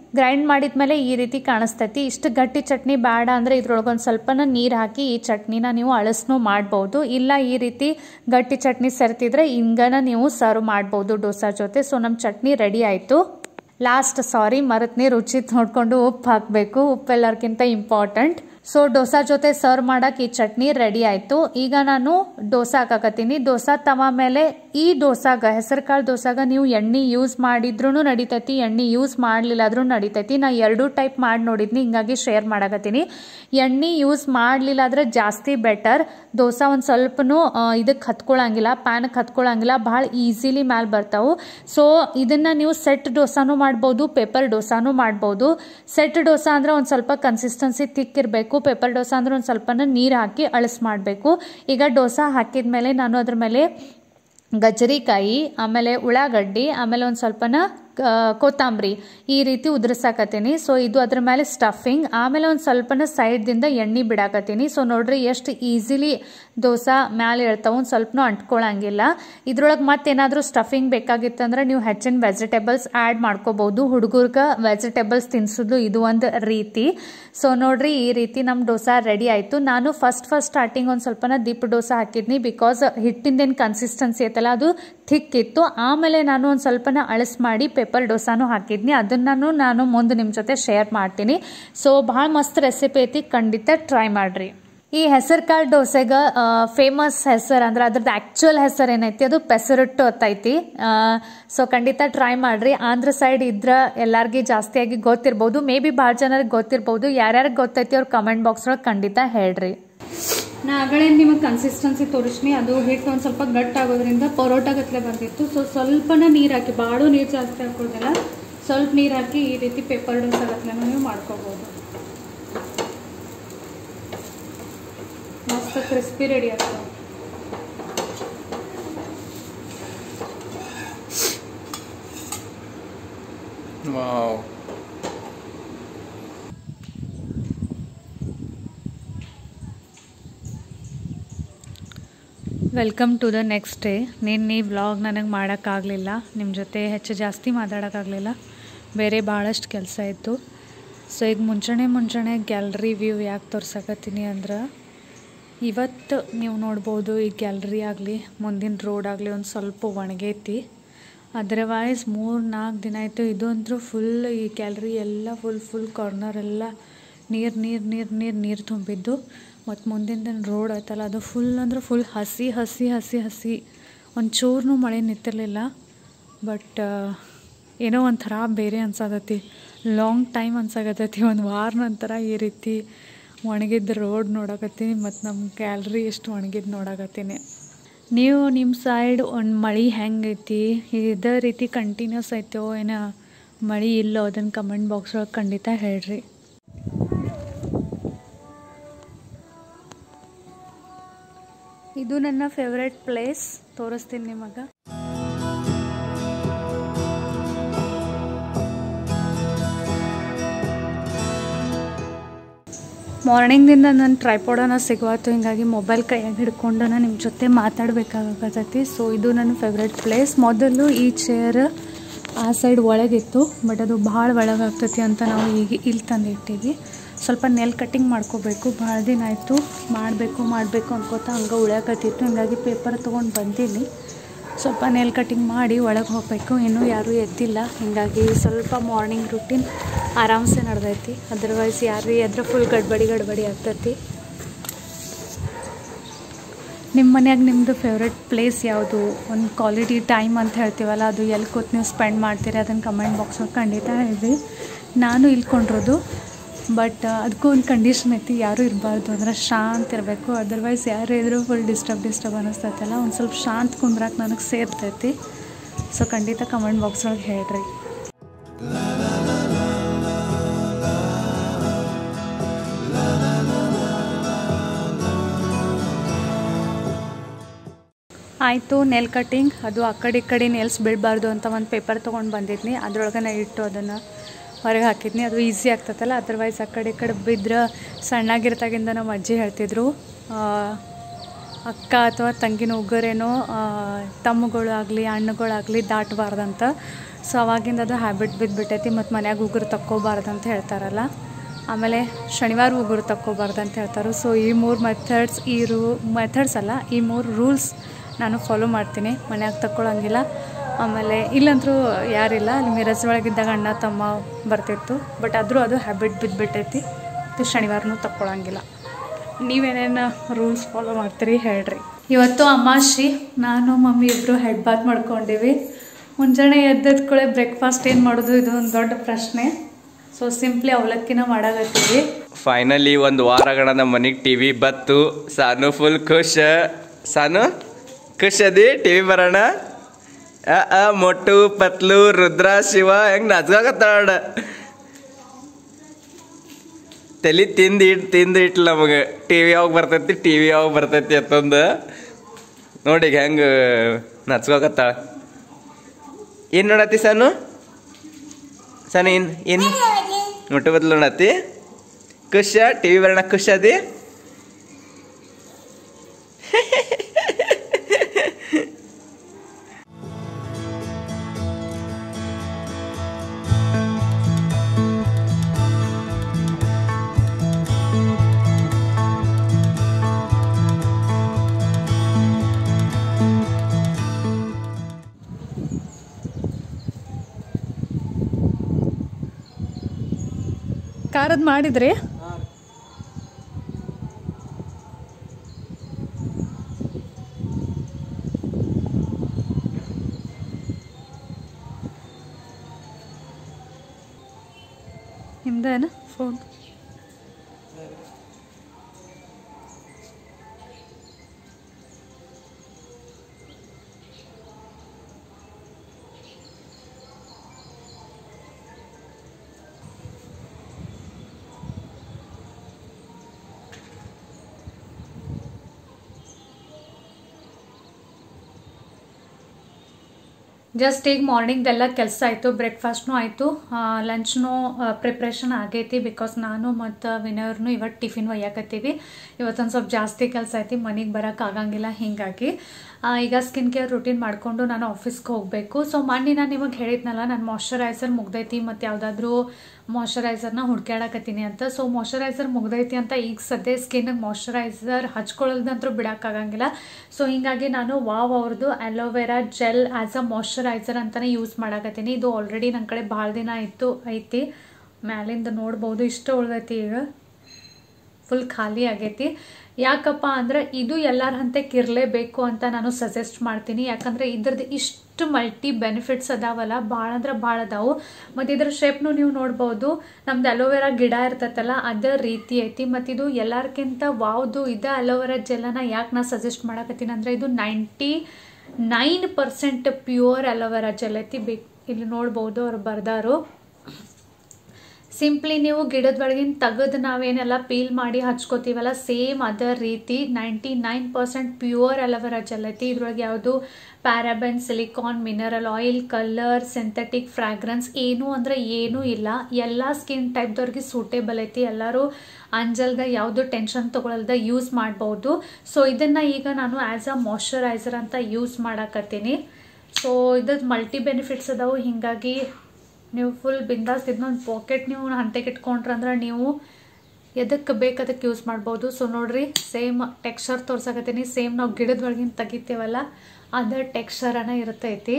ಗ್ರೈಂಡ್ ಮಾಡಿದ್ಮೇಲೆ ಈ ರೀತಿ ಕಾಣಿಸ್ತೈತಿ ಇಷ್ಟು ಗಟ್ಟಿ ಚಟ್ನಿ ಬೇಡ ಅಂದರೆ ಇದ್ರೊಳಗೆ ಒಂದು ಸ್ವಲ್ಪನ ನೀರು ಹಾಕಿ ಈ ಚಟ್ನಿನ ನೀವು ಅಳಸ್ನು ಮಾಡ್ಬೋದು ಇಲ್ಲ ಈ ರೀತಿ ಗಟ್ಟಿ ಚಟ್ನಿ ಸೇರ್ತಿದ್ರೆ ಹಿಂಗನ ನೀವು ಸರ್ವ್ ಮಾಡ್ಬೋದು ಡೋಸಾ ಜೊತೆ ಸೊ ನಮ್ಮ ಚಟ್ನಿ ರೆಡಿ ಆಯಿತು ಲಾಸ್ಟ್ ಸಾರಿ ಮರತ್ನಿ ರುಚಿ ನೋಡಿಕೊಂಡು ಉಪ್ಪು ಹಾಕಬೇಕು ಉಪ್ಪು ಎಲ್ಲರಿಗಿಂತ ಇಂಪಾರ್ಟೆಂಟ್ ಸೊ ಡೋಸಾ ಜೊತೆ ಸರ್ವ್ ಮಾಡಕ್ಕೆ ಈ ಚಟ್ನಿ ರೆಡಿ ಆಯಿತು ಈಗ ನಾನು ಡೋಸಾ ಹಾಕಕತ್ತೀನಿ ಡೋಸಾ ತವ ಮೇಲೆ ಈ ಡೋಸಾಗ ಹೆಸರು ಕಾಳು ದೋಸಾಗ ನೀವು ಎಣ್ಣೆ ಯೂಸ್ ಮಾಡಿದ್ರೂ ನಡಿತೈತಿ ಎಣ್ಣೆ ಯೂಸ್ ಮಾಡಲಿಲ್ಲ ಆದ್ರೂ ನಡಿತೈತಿ ನಾ ಎರಡೂ ಟೈಪ್ ಮಾಡಿ ನೋಡಿದ್ನಿ ಹಿಂಗಾಗಿ ಶೇರ್ ಮಾಡಕತ್ತೀನಿ ಎಣ್ಣೆ ಯೂಸ್ ಮಾಡಲಿಲ್ಲ ಆದರೆ ಜಾಸ್ತಿ ಬೆಟರ್ ದೋಸಾ ಒಂದು ಸ್ವಲ್ಪನೂ ಇದಕ್ಕೆ ಹತ್ಕೊಳ್ಳಂಗಿಲ್ಲ ಪ್ಯಾನ್ಗೆ ಹತ್ಕೊಳ್ಳಂಗಿಲ್ಲ ಭಾಳ ಈಸಿಲಿ ಮ್ಯಾಲೆ ಬರ್ತಾವೆ ಸೊ ಇದನ್ನು ನೀವು ಸೆಟ್ ಡೋಸಾನು ಮಾಡ್ಬೋದು ಪೇಪರ್ ಡೋಸಾನು ಮಾಡ್ಬೋದು ಸೆಟ್ ಡೋಸಾ ಅಂದರೆ ಒಂದು ಸ್ವಲ್ಪ ಕನ್ಸಿಸ್ಟೆನ್ಸಿ ತಿಕ್ ಇರಬೇಕು ಪೇಪರ್ ಡೋಸಾ ಅಂದ್ರೆ ಒಂದು ಸ್ವಲ್ಪನ ನೀರು ಹಾಕಿ ಅಳಸ್ ಮಾಡಬೇಕು ಈಗ ಡೋಸಾ ಹಾಕಿದ ಮೇಲೆ ನಾನು ಅದ್ರ ಮೇಲೆ ಗಜರಿಕಾಯಿ ಆಮೇಲೆ ಉಳ್ಳಾಗಡ್ಡಿ ಆಮೇಲೆ ಒಂದು ಸ್ವಲ್ಪನ ಕೊತ್ತಂಬರಿ ಈ ರೀತಿ ಉದುರಿಸಾಕತ್ತೀನಿ ಸೊ ಇದು ಅದ್ರ ಮೇಲೆ ಸ್ಟಫಿಂಗ್ ಆಮೇಲೆ ಒಂದು ಸ್ವಲ್ಪನ ಸೈಡ್ದಿಂದ ಎಣ್ಣೆ ಬಿಡಾಕತ್ತೀನಿ ಸೊ ನೋಡ್ರಿ ಎಷ್ಟು ಈಸಿಲಿ ದೋಸಾ ಮ್ಯಾಲೆ ಇರ್ತಾವೆ ಒಂದು ಸ್ವಲ್ಪನೂ ಅಂಟ್ಕೊಳಂಗಿಲ್ಲ ಇದ್ರೊಳಗೆ ಮತ್ತೇನಾದರೂ ಸ್ಟಫಿಂಗ್ ಬೇಕಾಗಿತ್ತಂದ್ರೆ ನೀವು ಹೆಚ್ಚಿನ ವೆಜಿಟೇಬಲ್ಸ್ ಆ್ಯಡ್ ಮಾಡ್ಕೋಬಹುದು ಹುಡುಗರ್ಗೆ ವೆಜಿಟೇಬಲ್ಸ್ ತಿನ್ಸೋದು ಇದು ಒಂದು ರೀತಿ ಸೊ ನೋಡ್ರಿ ಈ ರೀತಿ ನಮ್ಮ ಡೋಸಾ ರೆಡಿ ಆಯಿತು ನಾನು ಫಸ್ಟ್ ಫಸ್ಟ್ ಸ್ಟಾರ್ಟಿಂಗ್ ಒಂದು ಸ್ವಲ್ಪನ ದೀಪ ಡೋಸಾ ಹಾಕಿದ್ನಿ ಬಿಕಾಸ್ ಹಿಟ್ಟಿಂದೇನು ಕನ್ಸಿಸ್ಟೆನ್ಸಿ ಐತಲ್ಲ ಅದು ಥಿಕ್ ಇತ್ತು ಆಮೇಲೆ ನಾನು ಒಂದು ಸ್ವಲ್ಪನ ಅಳಸ್ ಮಾಡಿ ಪೇಪರ್ ಡೋಸಾನು ಹಾಕಿದ್ನಿ ಅದನ್ನು ನಾನು ಮುಂದೆ ನಿಮ್ಮ ಜೊತೆ ಶೇರ್ ಮಾಡ್ತೀನಿ ಸೊ ಭಾಳ ಮಸ್ತ್ ರೆಸಿಪಿ ಐತಿ ಖಂಡಿತ ಟ್ರೈ ಮಾಡ್ರಿ ಈ ಹೆಸರು ಕಾಳು ದೋಸೆಗ ಫೇಮಸ್ ಹೆಸರು ಅಂದ್ರೆ ಅದ್ರದ್ದು ಆ್ಯಕ್ಚುಯಲ್ ಹೆಸರು ಏನೈತಿ ಅದು ಪೆಸರಟ್ಟು ಹೊತ್ತೈತಿ ಸೊ ಖಂಡಿತ ಟ್ರೈ ಮಾಡ್ರಿ ಆಂಧ್ರ ಸೈಡ್ ಇದ್ರ ಎಲ್ಲಾರ್ಗಿ ಜಾಸ್ತಿಯಾಗಿ ಗೊತ್ತಿರ್ಬೋದು ಮೇ ಬಿ ಭಾಳ ಜನರಿಗೆ ಗೊತ್ತಿರ್ಬೋದು ಯಾರ್ಯಾರಿಗೆ ಗೊತ್ತೈತಿ ಅವ್ರು ಕಮೆಂಟ್ ಬಾಕ್ಸ್ ಒಳಗೆ ಖಂಡಿತ ಹೇಳ್ರಿ ನಾ ಆಗಲೇ ನಿಮಗೆ ಕನ್ಸಿಸ್ಟೆನ್ಸಿ ತೋರಿಸ್ನಿ ಅದು ಹಿಟ್ಟು ಒಂದು ಸ್ವಲ್ಪ ಗಟ್ಟಾಗೋದ್ರಿಂದ ಪರೋಟ ಗತ್ಲೆ ಬಂದಿತ್ತು ಸೊ ಸ್ವಲ್ಪನ ನೀರು ಹಾಕಿ ಭಾಳ ನೀರು ಜಾಸ್ತಿ ಹಾಕೋದಿಲ್ಲ ಸ್ವಲ್ಪ ನೀರು ಹಾಕಿ ಈ ರೀತಿ ಪೇಪರ್ ಡೋಸಾ ಗತ್ಲೆ ನೀವು ಮಾಡ್ಕೋಬೋದು ಮಸ್ತ್ ಕ್ರಿಸ್ಪಿ ರೆಡಿ ಆಗ್ತದೆ Wow. Welcome to the next day ನಿನ್ನೆ ವ್ಲಾಗ್ ನನಗೆ ಮಾಡೋಕ್ಕಾಗಲಿಲ್ಲ ನಿಮ್ಮ ಜೊತೆ ಹೆಚ್ಚು ಜಾಸ್ತಿ ಮಾತಾಡೋಕ್ಕಾಗಲಿಲ್ಲ ಬೇರೆ ಭಾಳಷ್ಟು ಕೆಲಸ ಇತ್ತು ಸೊ ಈಗ ಮುಂಚೆನೆ ಮುಂಚೆನೆ ಗ್ಯಾಲ್ರಿ ವ್ಯೂ ಯಾಕೆ ತೋರ್ಸಕತ್ತೀನಿ ಅಂದ್ರೆ ಇವತ್ತು ನೀವು ನೋಡ್ಬೋದು ಈ ಗ್ಯಾಲ್ರಿ ಆಗಲಿ ಮುಂದಿನ ರೋಡ್ ಆಗಲಿ ಒಂದು ಸ್ವಲ್ಪ ಒಣಗೈತಿ ಅದರ್ವೈಸ್ ಮೂರು ನಾಲ್ಕು ದಿನ ಆಯಿತು ಇದು ಅಂತೂ ಫುಲ್ ಈ ಗ್ಯಾಲ್ರಿ ಎಲ್ಲ ಫುಲ್ ಫುಲ್ ಕಾರ್ನರ್ ಎಲ್ಲ ನೀರು ನೀರು ನೀರು ನೀರು ನೀರು ತುಂಬಿದ್ದು ಮತ್ತು ಮುಂದಿನ ರೋಡ್ ಐತಲ್ಲ ಅದು ಫುಲ್ ಅಂದ್ರೆ ಫುಲ್ ಹಸಿ ಹಸಿ ಹಸಿ ಹಸಿ ಒಂಚೂರು ಮಳೆ ನಿಂತಿರಲಿಲ್ಲ ಬಟ್ ಏನೋ ಒಂಥರ ಬೇರೆ ಅನ್ಸಾಕತ್ತಿ ಲಾಂಗ್ ಟೈಮ್ ಅನ್ಸಾಕತ್ತೈತಿ ಒಂದು ವಾರ ನಂತರ ಈ ರೀತಿ ಒಣಗಿದ್ದ ರೋಡ್ ನೋಡಕತ್ತೀನಿ ಮತ್ತು ನಮ್ಮ ಗ್ಯಾಲ್ರಿ ಎಷ್ಟು ಒಣಗಿದ್ದು ನೋಡಕತ್ತೀನಿ ನೀವು ನಿಮ್ಮ ಸೈಡ್ ಒಂದು ಮಳೆ ಹೆಂಗೈತಿ ಇದೇ ರೀತಿ ಕಂಟಿನ್ಯೂಸ್ ಐತೋ ಏನೋ ಮಳೆ ಇಲ್ಲೋ ಅದನ್ನು ಕಮೆಂಟ್ ಬಾಕ್ಸ್ ಒಳಗೆ ಖಂಡಿತ ಹೇಳ್ರಿ ಇದು ನನ್ನ ಫೇವ್ರೆಟ್ ಪ್ಲೇಸ್ ತೋರಿಸ್ತೀನಿ ನಿಮಗೆ ಮಾರ್ನಿಂಗ್ದಿಂದ ನನ್ನ ಟ್ರೈಪಾಡನ ಸಿಗುವಾತು ಹಿಂಗಾಗಿ ಮೊಬೈಲ್ ಕೈಯಾಗ ಹಿಡ್ಕೊಂಡು ನಾನು ನಿಮ್ಮ ಜೊತೆ ಮಾತಾಡಬೇಕಾಗತ್ತೈತಿ ಸೊ ಇದು ನನ್ನ ಫೇವ್ರೆಟ್ ಪ್ಲೇಸ್ ಮೊದಲು ಈ ಚೇರ್ ಆ ಸೈಡ್ ಒಳಗಿತ್ತು ಬಟ್ ಅದು ಭಾಳ ಒಳಗಾಗ್ತೈತಿ ಅಂತ ನಾವು ಈಗ ಇಲ್ಲಿ ತಂದು ಇಟ್ಟೀವಿ ಸ್ವಲ್ಪ ನೆಲ್ ಕಟ್ಟಿಂಗ್ ಮಾಡ್ಕೋಬೇಕು ಭಾಳ ದಿನ ಆಯಿತು ಮಾಡಬೇಕು ಮಾಡಬೇಕು ಅನ್ಕೋತಾ ಹಂಗೆ ಉಳ್ಯಾಕತ್ತಿತ್ತು ಹಿಂಗಾಗಿ ಪೇಪರ್ ತೊಗೊಂಡು ಬಂದೀನಿ ಸ್ವಲ್ಪ ನೆಲ್ ಕಟ್ಟಿಂಗ್ ಮಾಡಿ ಒಳಗೆ ಹೋಗಬೇಕು ಇನ್ನೂ ಯಾರೂ ಎದ್ದಿಲ್ಲ ಹಿಂಗಾಗಿ ಸ್ವಲ್ಪ ಮಾರ್ನಿಂಗ್ ರುಟೀನ್ ಆರಾಮ್ಸೆ ನಡೆದೈತಿ ಅದರ್ವೈಸ್ ಯಾರು ಎದ್ರೆ ಫುಲ್ ಗಡ್ಬಡಿ ಗಡ್ಬಡಿ ಆಗ್ತೈತಿ ನಿಮ್ಮ ಮನ್ಯಾಗ ನಿಮ್ಮದು ಫೇವ್ರೆಟ್ ಪ್ಲೇಸ್ ಯಾವುದು ಒಂದು ಕ್ವಾಲಿಟಿ ಟೈಮ್ ಅಂತ ಹೇಳ್ತೀವಲ್ಲ ಅದು ಎಲ್ಲಿ ಕೂತ್ ನೀವು ಸ್ಪೆಂಡ್ ಮಾಡ್ತೀರಿ ಅದನ್ನು ಕಮೆಂಟ್ ಬಾಕ್ಸಲ್ಲಿ ಖಂಡಿತ ಹೇಳ್ರಿ ನಾನು ಇಲ್ಕೊಂಡಿರೋದು ಬಟ್ ಅದಕ್ಕೂ ಒಂದು ಕಂಡೀಷನ್ ಐತಿ ಯಾರೂ ಇರಬಾರ್ದು ಅಂದ್ರೆ ಶಾಂತ ಇರಬೇಕು ಅದರ್ವೈಸ್ ಯಾರು ಇದ್ರೂ ಫುಲ್ ಡಿಸ್ಟರ್ಬ್ ಡಿಸ್ಟರ್ಬ್ ಅನ್ನಿಸ್ತೈತಲ್ಲ ಒಂದು ಸ್ವಲ್ಪ ಶಾಂತ ಕುಂದ್ರಕ್ಕೆ ನನಗೆ ಸೇರ್ತೈತಿ ಸೊ ಖಂಡಿತ ಕಮೆಂಟ್ ಬಾಕ್ಸ್ ಒಳಗೆ ಹೇಳ್ರಿ ಆಯಿತು ನೆಲ್ ಕಟ್ಟಿಂಗ್ ಅದು ಆ ಕಡೆ ಈ ಕಡೆ ನೆಲ್ಸ್ ಬೀಳಬಾರ್ದು ಅಂತ ಒಂದು ಪೇಪರ್ ತೊಗೊಂಡು ಬಂದಿದ್ನಿ ಅದ್ರೊಳಗೆ ನಾ ಇಟ್ಟು ಅದನ್ನು ಹೊರಗೆ ಹಾಕಿದ್ನಿ ಅದು ಈಸಿ ಆಗ್ತದಲ್ಲ ಅದರ್ವೈಸ್ ಆ ಕಡೆ ಈ ಕಡೆ ಬಿದ್ರೆ ಸಣ್ಣಾಗಿರ್ತಾಗಿಂದ ನಮ್ಮ ಅಜ್ಜಿ ಹೇಳ್ತಿದ್ರು ಅಕ್ಕ ಅಥವಾ ತಂಗಿನ ಉಗುರೇನೋ ತಮ್ಮಗಳು ಆಗಲಿ ಹಣ್ಣುಗಳಾಗಲಿ ದಾಟಬಾರ್ದಂತ ಸೊ ಅವಾಗಿಂದ ಅದು ಹ್ಯಾಬಿಟ್ ಬಿದ್ದುಬಿಟ್ಟೈತಿ ಮತ್ತು ಮನ್ಯಾಗ ಉಗುರು ತಕ್ಕೋಬಾರ್ದಂತ ಹೇಳ್ತಾರಲ್ಲ ಆಮೇಲೆ ಶನಿವಾರ ಉಗುರು ತಕ್ಕೋಬಾರ್ದಂತ ಹೇಳ್ತಾರೆ ಸೊ ಈ ಮೂರು ಮೆಥಡ್ಸ್ ಈ ರೂ ಮೆಥಡ್ಸ್ ಅಲ್ಲ ಈ ಮೂರು ರೂಲ್ಸ್ ನಾನು ಫಾಲೋ ಮಾಡ್ತೀನಿ ಮನ್ಯಾಗ ತಕ್ಕೊಳ್ಳೋಂಗಿಲ್ಲ ಆಮೇಲೆ ಇಲ್ಲಂತರೂ ಯಾರಿಲ್ಲ ಅಲ್ಲಿ ಮಿರಜ್ ಒಳಗಿದ್ದಾಗ ಅಣ್ಣ ತಮ್ಮ ಬರ್ತಿತ್ತು ಬಟ್ ಆದರೂ ಅದು ಹ್ಯಾಬಿಟ್ ಬಿದ್ದುಬಿಟ್ಟೈತಿ ಇದು ಶನಿವಾರನೂ ತಕ್ಕೊಳ್ಳೋಂಗಿಲ್ಲ ನೀವೇನೇನು ರೂಲ್ಸ್ ಫಾಲೋ ಮಾಡ್ತೀರಿ ಹೇಳ್ರಿ ಇವತ್ತು ಅಮಾಶಿ ನಾನು ಮಮ್ಮಿ ಇಬ್ಬರು ಹೆಡ್ ಬಾತ್ ಮಾಡ್ಕೊಂಡಿವಿ ಮುಂಜಾನೆ ಎದ್ದದ ಕೂಡ ಬ್ರೇಕ್ಫಾಸ್ಟ್ ಏನು ಮಾಡೋದು ಇದು ಒಂದು ದೊಡ್ಡ ಪ್ರಶ್ನೆ ಸೊ ಸಿಂಪ್ಲಿ ಅವಲಕ್ಕಿನ ಮಾಡಾಕತ್ತೀವಿ ಫೈನಲಿ ಒಂದು ವಾರಗಳ ನಮ್ಮ ಮನೆಗೆ ಟಿ ವಿ ಬತ್ತು ಸಾನು ಫುಲ್ ಖುಷ್ ಸಾನು ಖುಷ್ ಅದಿ ಟಿ ವಿ ಬರೋಣ ಅ ಅ ಮೊಟ್ಟು ಪತ್ಲು ರುದ್ರ ಶಿವ ಹೆಂಗ್ ನಚ್ಕಾಕತ್ತಾಳ ತಲಿ ತಿಂದು ಇಟ್ ತಿಂದು ಇಟ್ಲ ನಮಗೆ ಟಿ ವಿ ಯಾವಾಗ ಬರ್ತೈತಿ ಟಿ ವಿ ಯಾವಾಗ ಬರ್ತೈತಿ ಅಂತಂದು ನೋಡಿ ಈಗ ಹೆಂಗೆ ನಚ್ಕೋಕತ್ತಾಳ ಏನು ನೋಡತ್ತಿ ಸಾನು ಸಾನು ಏನು ಏನು ಮೊಟ್ಟು ಬದಲು ನೋಡತ್ತಿ ಖುಷ ಟಿ ವಿ ಬರೋಣ ಖುಷ್ ಅದಿ ಖಾರದ್ ಮಾಡಿದ್ರಿ ನಿಮ್ದೇನ ಫೋನ್ ಜಸ್ಟ್ ಈಗ ಮಾರ್ನಿಂಗ್ದೆಲ್ಲ ಕೆಲಸ ಆಯಿತು ಬ್ರೇಕ್ಫಾಸ್ಟ್ನೂ ಆಯಿತು ಲಂಚ್ನೂ ಪ್ರಿಪ್ರೇಷನ್ ಆಗೈತಿ ಬಿಕಾಸ್ ನಾನು ಮತ್ತು ವಿನಯವ್ರನ್ನೂ ಇವತ್ತು ಟಿಫಿನ್ ಒಯ್ಯಾಕತ್ತೀವಿ ಇವತ್ತೊಂದು ಸ್ವಲ್ಪ ಜಾಸ್ತಿ ಕೆಲಸ ಐತಿ ಮನೆಗೆ ಬರೋಕೆ ಆಗಂಗಿಲ್ಲ ಹೀಗಾಗಿ ಆ, ಈಗ ಸ್ಕಿನ್ ಕೇರ್ ರುಟೀನ್ ಮಾಡಿಕೊಂಡು ನಾನು ಆಫೀಸ್ಗೆ ಹೋಗಬೇಕು ಸೊ ಮೊನ್ನೆ ನಾನು ನಿಮಗೆ ಹೇಳಿದ್ನಲ್ಲ ನಾನು ಮಾಯ್ಶ್ಚರೈಸರ್ ಮುಗ್ದೈತಿ ಮತ್ತು ಯಾವುದಾದ್ರೂ ಮಾಯ್ಶ್ಚರೈಸರ್ನ ಹುಡ್ಕ್ಯಾಡಕತ್ತೀನಿ ಅಂತ ಸೊ ಮಾಯ್ಶ್ಚರೈಸರ್ ಮುಗ್ದೈತಿ ಅಂತ ಈಗ ಸದ್ಯ ಸ್ಕಿನ್ಗೆ ಮಾಯ್ಶ್ಚರೈಸರ್ ಹಚ್ಕೊಳ್ಳೋದಂತೂ ಬಿಡೋಕ್ಕಾಗಂಗಿಲ್ಲ ಸೊ ಹಿಂಗಾಗಿ ನಾನು ವಾವ್ ಅವ್ರದ್ದು aloe vera gel as a moisturiser ಅಂತಲೇ ಯೂಸ್ ಮಾಡಾಕತ್ತೀನಿ ಇದು ಆಲ್ರೆಡಿ ನನ್ನ ಕಡೆ ಭಾಳ ದಿನ ಇತ್ತು ಐತಿ ಮ್ಯಾಲಿಂದ ನೋಡ್ಬೋದು ಇಷ್ಟ ಉಳ್ದೈತಿ ಈಗ ಫುಲ್ ಖಾಲಿ ಆಗೈತಿ ಯಾಕಪ್ಪ ಅಂದ್ರೆ ಇದು ಎಲ್ಲರ ಹಂತಕ್ಕೆ ಇರಲೇಬೇಕು ಅಂತ ನಾನು ಸಜೆಸ್ಟ್ ಮಾಡ್ತೀನಿ ಯಾಕಂದ್ರೆ ಇದ್ರದ್ದು ಇಷ್ಟು ಮಲ್ಟಿ ಬೆನಿಫಿಟ್ಸ್ ಅದಾವಲ್ಲ ಭಾಳ ಅಂದ್ರೆ ಭಾಳ ಅದಾವು ಮತ್ತು ಇದ್ರ ಶೇಪ್ನು ನೀವು ನೋಡ್ಬೋದು ನಮ್ದು ಅಲೋವೆರಾ ಗಿಡ ಇರ್ತೈತಲ್ಲ ಅದೇ ರೀತಿ ಐತಿ ಮತ್ತು ಇದು ಎಲ್ಲರ್ಕಿಂತ ವಾವ್ದು ಇದ ಅಲೋವೆರಾ ಜೆಲ್ಲನ ಯಾಕೆ ನಾ ಸಜೆಸ್ಟ್ ಮಾಡಕತ್ತೀನಿ ಅಂದ್ರೆ ಇದು ninety nine percent pure aloe vera gel ಐತಿ ಬಿ ಇಲ್ಲಿ ನೋಡ್ಬೋದು ಅವ್ರು ಬರ್ದಾರು ಸಿಂಪ್ಲಿ ನೀವು ಗಿಡದ ಒಳಗಿನ ತೆಗೆದು ನಾವೇನೆಲ್ಲ ಪೀಲ್ ಮಾಡಿ ಹಚ್ಕೋತೀವಲ್ಲ ಸೇಮ್ ಅದೇ ರೀತಿ ninety nine percent pure aloe vera gel ಐತಿ ಇದ್ರೊಳಗೆ ಯಾವುದು paraben silicone mineral oil colour synthetic fragrance ಏನು ಅಂದ್ರೆ ಏನೂ ಇಲ್ಲ ಎಲ್ಲ ಸ್ಕಿನ್ ಟೈಪ್ದವ್ರಿಗೆ ಸೂಟೇಬಲ್ ಐತಿ ಎಲ್ಲರೂ ಅಂಜಲ್ದ ಯಾವುದು ಟೆನ್ಷನ್ ತಗೊಳಲ್ದ ಯೂಸ್ ಮಾಡ್ಬೋದು ಸೊ ಇದನ್ನ ಈಗ ನಾನು ಆ್ಯಸ್ ಅ ಮಾಯ್ಶ್ಚರೈಸರ್ ಅಂತ ಯೂಸ್ ಮಾಡಾಕತ್ತೀನಿ ಸೊ ಇದ್ರದ್ದು ಮಲ್ಟಿ ಬೆನಿಫಿಟ್ಸ್ ಅದಾವು ಹಿಂಗಾಗಿ ನೀವು ಫುಲ್ ಬಿಂದಾಸ್ ಇದನ್ನೊಂದು ಪಾಕೆಟ್ ನೀವು ಹಂತೆಗೆ ಇಟ್ಕೊಂಡ್ರೆ ಅಂದ್ರೆ ನೀವು ಎದಕ್ಕೆ ಬೇಕು ಅದಕ್ಕೆ ಯೂಸ್ ಮಾಡ್ಬೋದು ಸೊ ನೋಡ್ರಿ ಸೇಮ್ ಟೆಕ್ಸ್ಚರ್ ತೋರ್ಸಕತ್ತೀನಿ ಸೇಮ್ ನಾವು ಗಿಡದ ಒಳಗಿನ ತೆಗಿತೀವಲ್ಲ ಅದೇ ಟೆಕ್ಸ್ಚರನ ಇರ್ತೈತಿ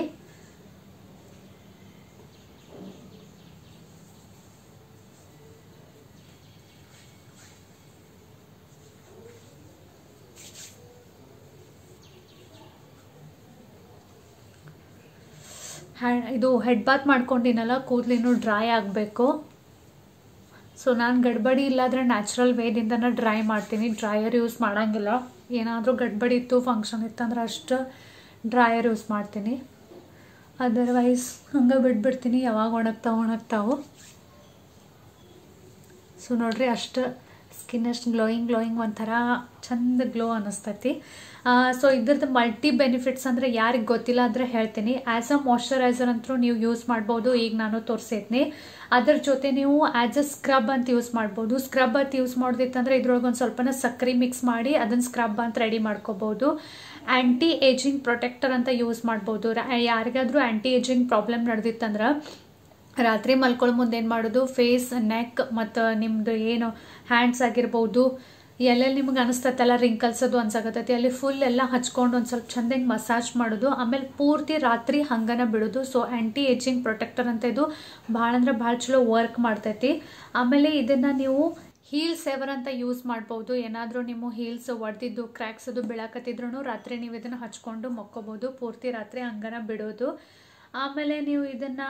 ಹ್ಯಾ- ಇದು ಹೆಡ್ ಬಾತ್ ಮಾಡ್ಕೊಂಡಿನಲ್ಲ ಕೂದಲಿನೂ ಡ್ರೈ ಆಗಬೇಕು ಸೊ ನಾನು ಗಡ್ಬಡಿ ಇಲ್ಲಾದ್ರೆ ನ್ಯಾಚುರಲ್ ವೇದಿಂದನೇ ಡ್ರೈ ಮಾಡ್ತೀನಿ ಡ್ರೈಯರ್ ಯೂಸ್ ಮಾಡೋಂಗಿಲ್ಲ ಏನಾದರೂ ಗಡ್ಬಡಿ ಇತ್ತು ಫಂಕ್ಷನ್ ಇತ್ತಂದ್ರೆ ಅಷ್ಟು ಡ್ರೈಯರ್ ಯೂಸ್ ಮಾಡ್ತೀನಿ ಅದರ್ವೈಸ್ ಹಂಗೆ ಬಿಟ್ಬಿಡ್ತೀನಿ ಯಾವಾಗ ಒಣಗ್ತಾವೆ ಒಣಗ್ತಾವು ಸೊ ನೋಡ್ರಿ ಅಷ್ಟು ಸ್ಕಿನ್ ಅಷ್ಟು ಗ್ಲೋಯಿಂಗ್ ಗ್ಲೋಯಿಂಗ್ ಒಂಥರ ಚಂದ ಗ್ಲೋ ಅನ್ನಿಸ್ತೈತಿ ಸೊ ಇದ್ರದ್ದು ಮಲ್ಟಿ ಬೆನಿಫಿಟ್ಸ್ ಅಂದರೆ ಯಾರಿಗೆ ಗೊತ್ತಿಲ್ಲ ಅಂದರೆ ಹೇಳ್ತೀನಿ ಆ್ಯಸ್ ಅ ಮಾಯ್ಶ್ಚರೈಸರ್ ಅಂತೂ ನೀವು ಯೂಸ್ ಮಾಡ್ಬೋದು ಈಗ ನಾನು ತೋರಿಸಿದ್ನಿ ಅದ್ರ ಜೊತೆ ನೀವು ಆ್ಯಸ್ ಅ ಸ್ಕ್ರಬ್ ಅಂತ ಯೂಸ್ ಮಾಡ್ಬೋದು ಸ್ಕ್ರಬ್ ಅಂತ ಯೂಸ್ ಮಾಡೋದಿತ್ತಂದ್ರೆ ಇದ್ರೊಳಗೆ ಒಂದು ಸ್ವಲ್ಪನ ಸಕ್ಕರೆ ಮಿಕ್ಸ್ ಮಾಡಿ ಅದನ್ನು ಸ್ಕ್ರಬ್ ಅಂತ ರೆಡಿ ಮಾಡ್ಕೋಬೋದು ಆ್ಯಂಟಿ ಏಜಿಂಗ್ ಪ್ರೊಟೆಕ್ಟರ್ ಅಂತ ಯೂಸ್ ಮಾಡ್ಬೋದು ರ- ಯಾರಿಗಾದ್ರೂ ಆ್ಯಂಟಿ ಏಜಿಂಗ್ ಪ್ರಾಬ್ಲಮ್ ನಡೆದಿತ್ತಂದ್ರೆ ರಾತ್ರಿ ಮಲ್ಕೊಳ್ಳೋ ಮುಂದೆ ಏನು ಮಾಡೋದು ಫೇಸ್ ನೆಕ್ ಮತ್ತು ನಿಮ್ಮದು ಏನು ಹ್ಯಾಂಡ್ಸ್ ಆಗಿರ್ಬೋದು ಎಲ್ಲೆಲ್ಲಿ ನಿಮ್ಗೆ ಅನಿಸ್ತೈತಲ್ಲ ರಿಂಕಲ್ಸ್ ಅದು ಅನ್ಸಾಕತ್ತೈತಿ ಅಲ್ಲಿ ಫುಲ್ ಎಲ್ಲ ಹಚ್ಕೊಂಡು ಒಂದು ಸ್ವಲ್ಪ ಚಂದಂಗೆ ಮಸಾಜ್ ಮಾಡೋದು ಆಮೇಲೆ ಪೂರ್ತಿ ರಾತ್ರಿ ಹಂಗನ ಬಿಡೋದು ಸೊ ಆ್ಯಂಟಿ ಏಜಿಂಗ್ ಪ್ರೊಟೆಕ್ಟರ್ ಅಂತ ಇದು ಭಾಳ ಅಂದ್ರೆ ಭಾಳ ಚಲೋ ವರ್ಕ್ ಮಾಡ್ತೈತಿ ಆಮೇಲೆ ಇದನ್ನು ನೀವು ಹೀಲ್ ಸೇವರ್ ಅಂತ ಯೂಸ್ ಮಾಡ್ಬೋದು ಏನಾದರೂ ನಿಮ್ಮ ಹೀಲ್ಸ್ ಒಡೆದಿದ್ದು ಕ್ರ್ಯಾಕ್ಸ್ ಅದು ಬೀಳಾಕತ್ತಿದ್ರು ರಾತ್ರಿ ನೀವು ಇದನ್ನು ಹಚ್ಕೊಂಡು ಮಕ್ಕೋಬೋದು ಪೂರ್ತಿ ರಾತ್ರಿ ಹಂಗನ ಬಿಡೋದು ಆಮೇಲೆ ನೀವು ಇದನ್ನು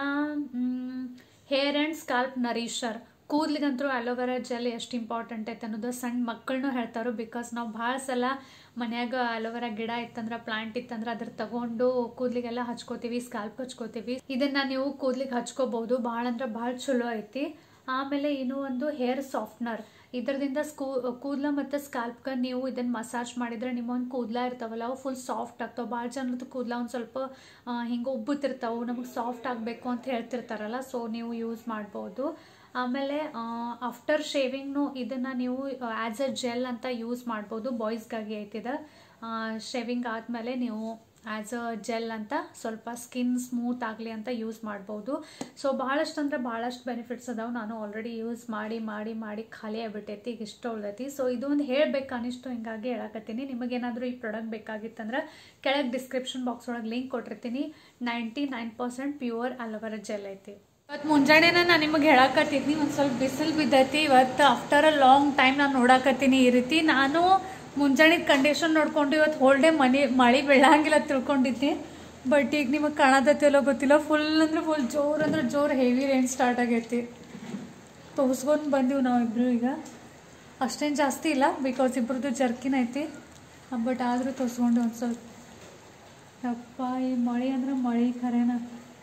ಹೇರ್ ಆ್ಯಂಡ್ ಸ್ಕಾಲ್ಪ್ ನರೀಶರ್ ಕೂದ್ಲಿಗಂತೂ ಅಲೋವೆರಾ ಜೆಲ್ ಎಷ್ಟು ಇಂಪಾರ್ಟೆಂಟ್ ಐತೆ ಅನ್ನೋದು ಸಣ್ಣ ಮಕ್ಕಳನ್ನೂ ಹೇಳ್ತಾರೋ ಬಿಕಾಸ್ ನಾವು ಭಾಳ ಸಲ ಮನ್ಯಾಗ ಅಲೋವೆರಾ ಗಿಡ ಇತ್ತಂದ್ರೆ ಪ್ಲಾಂಟ್ ಇತ್ತಂದ್ರೆ ಅದ್ರ ತಗೊಂಡು ಕೂದ್ಲಿಗೆಲ್ಲ ಹಚ್ಕೋತೀವಿ ಸ್ಕಾಲ್ಪ್ ಹಚ್ಕೋತೀವಿ ಇದನ್ನ ನೀವು ಕೂದ್ಲಿಗೆ ಹಚ್ಕೋಬಹುದು ಭಾಳ ಅಂದ್ರೆ ಭಾಳ ಚಲೋ ಐತಿ ಆಮೇಲೆ ಇನ್ನೂ ಒಂದು ಹೇರ್ ಸಾಫ್ಟ್ನರ್ ಇದರದಿಂದ ಸ್ಕೂ ಕೂದಲ ಮತ್ತು ಸ್ಕಾಲ್ಪ್ಗೆ ನೀವು ಇದನ್ನು ಮಸಾಜ್ ಮಾಡಿದ್ರೆ ನಿಮ್ಮ ಒಂದು ಕೂದಲ ಇರ್ತಾವಲ್ಲ ಅವು ಫುಲ್ ಸಾಫ್ಟ್ ಆಗ್ತಾವೆ ಭಾಳ ಜನರದ್ದು ಕೂದಲ ಒಂದು ಸ್ವಲ್ಪ ಹಿಂಗೆ ಉಬ್ಬುತ್ತಿರ್ತಾವೆ ನಮಗೆ ಸಾಫ್ಟ್ ಆಗಬೇಕು ಅಂತ ಹೇಳ್ತಿರ್ತಾರಲ್ಲ ಸೊ ನೀವು ಯೂಸ್ ಮಾಡ್ಬೋದು ಆಮೇಲೆ ಆಫ್ಟರ್ ಶೇವಿಂಗ್ನು ಇದನ್ನು ನೀವು ಆ್ಯಸ್ ಅ ಜೆಲ್ ಅಂತ ಯೂಸ್ ಮಾಡ್ಬೋದು ಬಾಯ್ಸ್ಗಾಗಿ ಐತಿದೆ ಶೇವಿಂಗ್ ಆದಮೇಲೆ ನೀವು ಆ್ಯಸ್ ಅ ಜೆಲ್ ಅಂತ ಸ್ವಲ್ಪ ಸ್ಕಿನ್ ಸ್ಮೂತ್ ಆಗಲಿ ಅಂತ ಯೂಸ್ ಮಾಡ್ಬೋದು ಸೊ ಭಾಳಷ್ಟು ಅಂದರೆ ಭಾಳಷ್ಟು ಬೆನಿಫಿಟ್ಸ್ ಅದಾವೆ ನಾನು ಆಲ್ರೆಡಿ ಯೂಸ್ ಮಾಡಿ ಮಾಡಿ ಮಾಡಿ ಖಾಲಿ ಆಗ್ಬಿಟ್ಟೈತಿ ಈಗ ಇಷ್ಟ ಉಳ್ದೈತಿ ಸೊ ಇದು ಒಂದು ಹೇಳ್ಬೇಕು ಅನಿಷ್ಟು ಹಿಂಗಾಗಿ ಹೇಳಕತ್ತೀನಿ ನಿಮಗೇನಾದರೂ ಈ ಪ್ರಾಡಕ್ಟ್ ಬೇಕಾಗಿತ್ತಂದ್ರೆ ಕೆಳಗೆ ಡಿಸ್ಕ್ರಿಪ್ಷನ್ ಬಾಕ್ಸ್ ಒಳಗೆ ಲಿಂಕ್ ಕೊಟ್ಟಿರ್ತೀನಿ ninety nine percent pure aloe vera gel ಐತಿ ಇವತ್ತು ಮುಂಜಾನೆನ ನಾನು ನಿಮಗೆ ಹೇಳಕತ್ತಿದ್ನಿ ಒಂದು ಸ್ವಲ್ಪ ಬಿಸಿಲು ಬಿದ್ದೈತಿ ಇವತ್ತು ಆಫ್ಟರ್ ಅ ಲಾಂಗ್ ಟೈಮ್ ನಾನು ನೋಡಕತ್ತೀನಿ ಈ ರೀತಿ ನಾನು ಮುಂಜಾನೆ ಕಂಡೀಷನ್ ನೋಡ್ಕೊಂಡು ಇವತ್ತು ಹೋಲ್ ಡೇ ಮನೆ ಮಳೆ ಬೀಳಂಗಿಲ್ಲ ತಿಳ್ಕೊಂಡಿದ್ನಿ ಬಟ್ ಈಗ ನಿಮಗೆ ಕಾಣದತ್ತಿಲ್ಲೋ ಗೊತ್ತಿಲ್ಲ ಫುಲ್ ಅಂದ್ರೆ ಫುಲ್ ಜೋರ್ ಅಂದ್ರೆ ಜೋರ್ ಹೆವಿ ರೇಂಜ್ ಸ್ಟಾರ್ಟ್ ಆಗೈತಿ ತೋರಿಸ್ಕೊಂಡು ಬಂದೀವಿ ನಾವಿಬ್ರು ಈಗ ಅಷ್ಟೇನು ಜಾಸ್ತಿ ಇಲ್ಲ ಬಿಕಾಸ್ ಇಬ್ರದ್ದು ಜರ್ಕಿನ್ ಐತಿ ಬಟ್ ಆದರೂ ತೋರಿಸ್ಕೊಂಡು ಒಂದು ಸ್ವಲ್ಪ ಯಪ್ಪ ಈ ಮಳೆ ಅಂದ್ರೆ ಮಳೆ ಖರೇನ